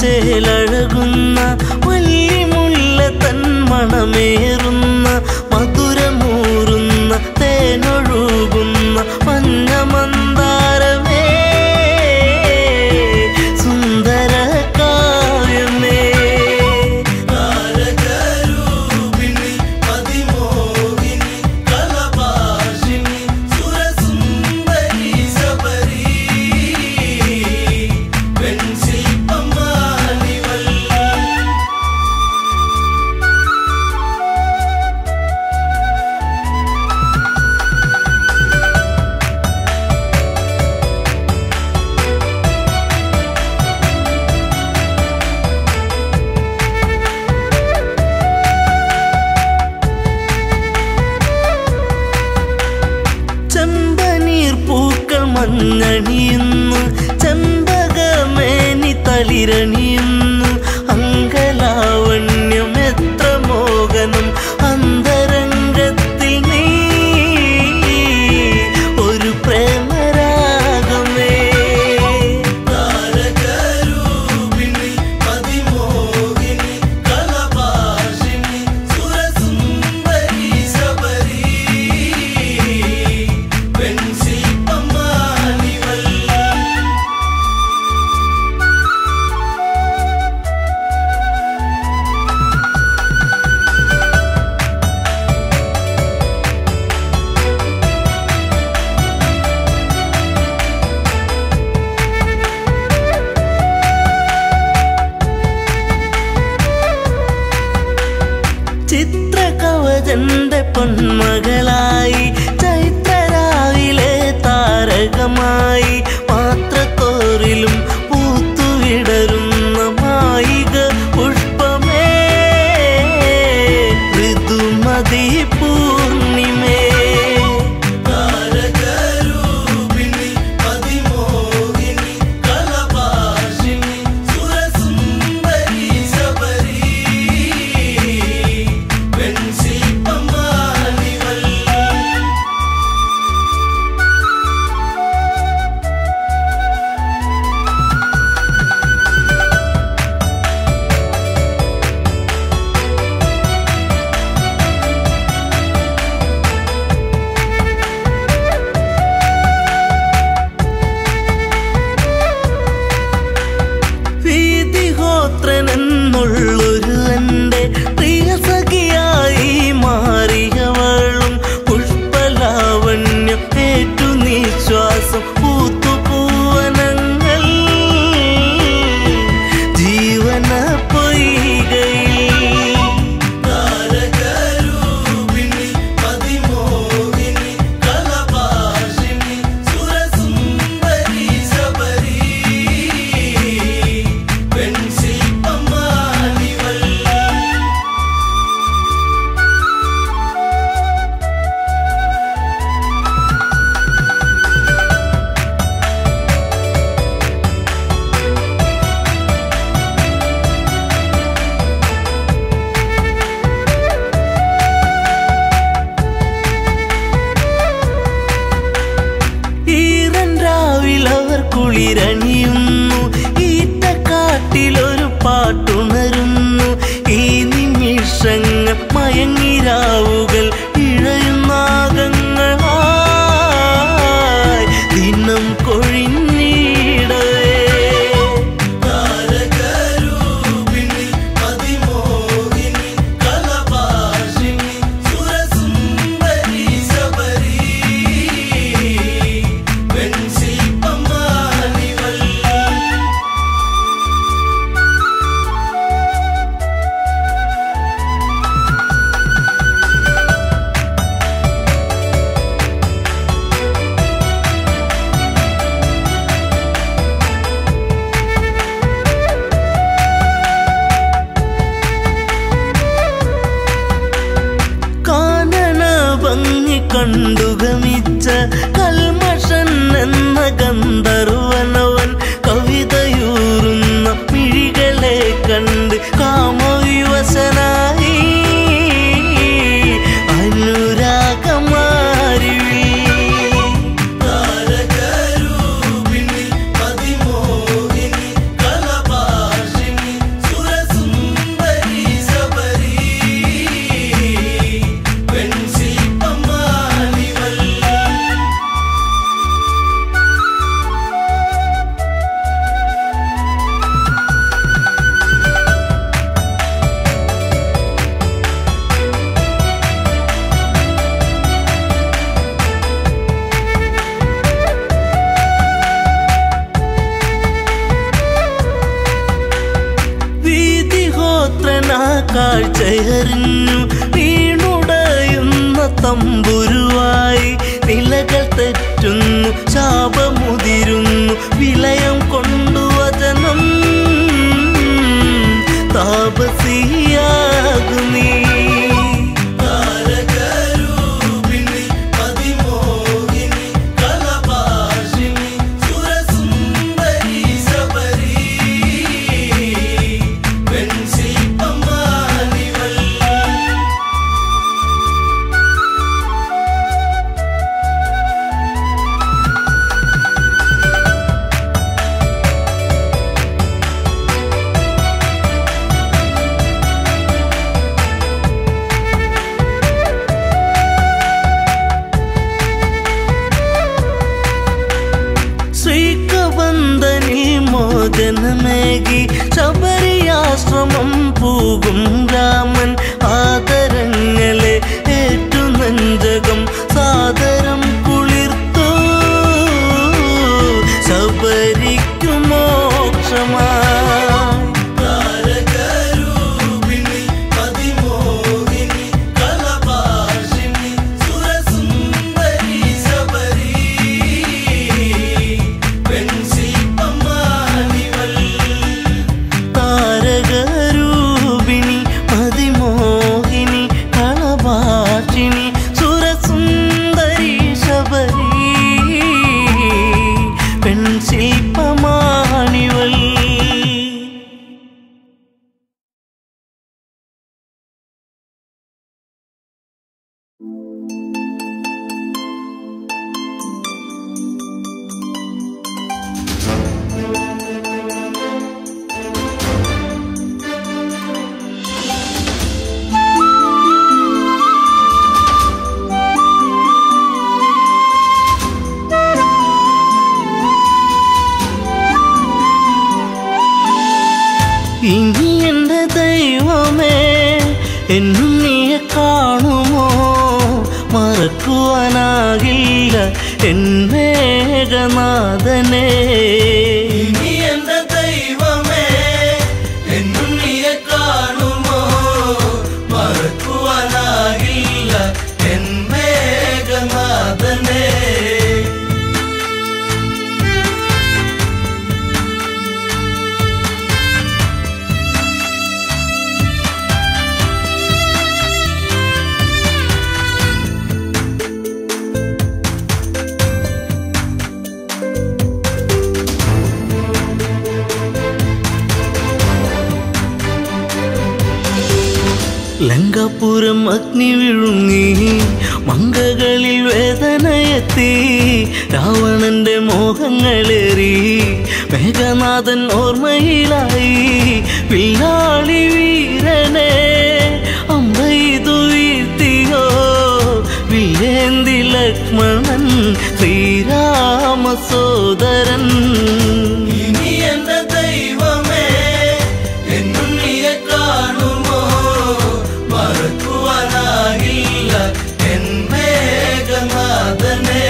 പച്ചേലഴകുന്ന വല്ലിമുല്ല തൻ മണമേറുന്ന മധുരമൂറുന്ന തേനൊഴുകുന്ന മഞ്ഞമന്താരമേ സുന്ദര കാവ്യമേ താരകരൂപിണി അതിമോഹിനി കലഭാഷിണി സുരസുന്ദരി ശബരി പെൺശില്പമാണിവൾ ചെമ്പനീർ പൂക്കൾ മഞ്ഞണിയുന്നു ചെമ്പകമേനി തളിരണിയുന്നു അങ്കലാവണ്യം എത്ര മോഹനം അന്തരംഗത്തിൽ നീ ഒരു പ്രേമരാഗമേ താരകരൂപിണി അതിമോഹിനി കലഭാഷിണി സുരസുന്ദരി ശബരി പെൺശില്പമാണിവൾ ചിത്രകവചന്റെ പൊന്മകളായി ചൈത്രരാവിലെ താരകമായി പാത്രത്തോറിലും പൂത്തുവിടരുന്ന മായിക പുഷ്പമേ ഋതുമതി പൂർണിമേ താരകരൂപിണി അതിമോഹിനി കലഭാഷിണി സുരസുന്ദരി ശബരി പെൺശില്പമാണിവൾ വീതിഹോത്രൻ എന്നുള്ളൊരു എൻ്റെ പ്രിയ സഖിയായി മാറിയവളും പുഷ്പലാവണ്യം ഏറ്റു നിശ്വാസം പൂത്തുപൂവനങ്ങൾ ജീവന പൊയ്കയിൽ താരകരൂപിണി അതിമോഹിനി കലഭാഷിണി സുരസുന്ദരി ശബരി പെൺശില്പമാണിവൾ ഈറൻ രാവിലവർ കുളിരണിയുന്നു ഈറ്റക്കാട്ടിലൊരു പാട്ടുണരുന്നു ഈ നിമിഷങ്ങൾ മയങ്ങിരാവുകൾ ഇഴയുന്നാഗങ്ങളായി ദിനം കൊഴിഞ്ഞിടവേ താരകരൂപിണി അതിമോഹിനി കലഭാഷിണി സുരസുന്ദരി ശബരി പെൺശില്പമാണിവൾ കാനന ഭംഗി കണ്ടുഗമിച്ച കൽമഷൻ എന്ന ഗന്ധർവനവൻ കവിതയൂറുന്ന മിഴികളെ കണ്ട് കാമവിവശനായി അനുരാഗമാരി താരകരൂപിണി അതിമോഹിനി കലഭാഷിണി തമ്പുരുവായി നിലകൾ തെറ്റുന്നു ശാപമുതിരുന്നു വിലയം കൊണ്ടു വചനം താപസിയാകുന്നീ താരകരൂപിണി പതിമോഹിനി കളഭാഷിണി സുരസുന്ദരി ശബരി വെൺശില്പമാനിവൾ ശ്രീകബന്ധനിൽ മോചനമേകി ശബരിയാശ്രമം പോകും രാമൻ ആദരങ്ങളെ ഏറ്റുനഞ്ചകം സാദരം കുളിർത്തു ശബരിക്കു മോക്ഷമായി താരകരൂപിണി പതിമോഹിനി കളഭാഷിണി സുരസുന്ദരി ശബരി വെൺശില്പമാനിവൾ താരകരൂപിണി മതിമോഹിനി കളഭാഷിണി സുരസുന്ദരി ശബരി പെൺശില്പമാണിവൾ ഇനി എന്റെ ദൈവമേ എന്നും നീയെ കാണുമോ മറക്കുവാനാകില്ല എൻ മേഘനാഥനെ ഇനി എന്റെ ദൈവമേ എന്നും നീയെ കാണുമോ മറക്കുവാനാകില്ല എൻ മേഘനാഥനെ ലങ്കാപുരം അഗ്നി വിഴുങ്ങി മങ്കകളിൽ വേദനയെത്തി രാവണന്റെ മോഹങ്ങളേറി മേഘനാഥൻ ഓർമ്മയിലായി വില്ലാളി വീരനെ അമ്പെയ്തു വീഴ്ത്തിയോ വില്ലേന്തി ലക്ഷ്മണൻ ശ്രീരാമ സോദരൻ ഇനി എന്റെ ദൈവമേ എന്നും നീയെ കാണുമോ മറക്കുവാനാകില്ല എൻ മേഘനാഥനെ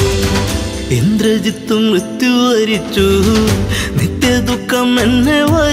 ഇന്ദ്രജിത്തും മൃത്യു വരിച്ചു നിത്യദുഃഖം എന്നെ വരിച്ചു